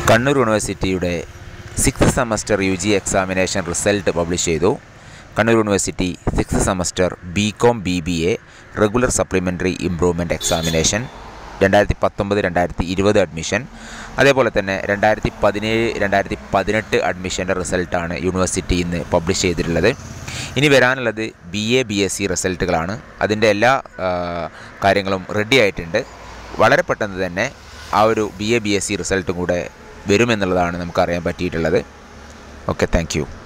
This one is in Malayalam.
കണ്ണൂർ യൂണിവേഴ്സിറ്റിയുടെ six semester U G examination result publish ചെയ്തു Kannur university six semester B com B B A regular supplementary improvement examination രണ്ടായിരത്തി പത്തൊമ്പത് രണ്ടായിരത്തി ഇരുപത് അഡ്മിഷൻ അതേപോലെ തന്നെ രണ്ടായിരത്തി പതിനേഴ് രണ്ടായിരത്തി പതിനെട്ട് അഡ്മിഷൻ്റെ റിസൾട്ടാണ് യൂണിവേഴ്സിറ്റി ഇന്ന് പബ്ലിഷ് ചെയ്തിട്ടുള്ളത് ഇനി വരാനുള്ളത് B A B S C റിസൾട്ടുകളാണ് അതിൻ്റെ എല്ലാ ആ, കാര്യങ്ങളും റെഡി ആയിട്ടുണ്ട് വളരെ പെട്ടെന്ന് തന്നെ ആ ഒരു B A B S C റിസൾട്ടും കൂടെ വരുമെന്നുള്ളതാണ് നമുക്കറിയാൻ പറ്റിയിട്ടുള്ളത് ഓക്കെ താങ്ക് യു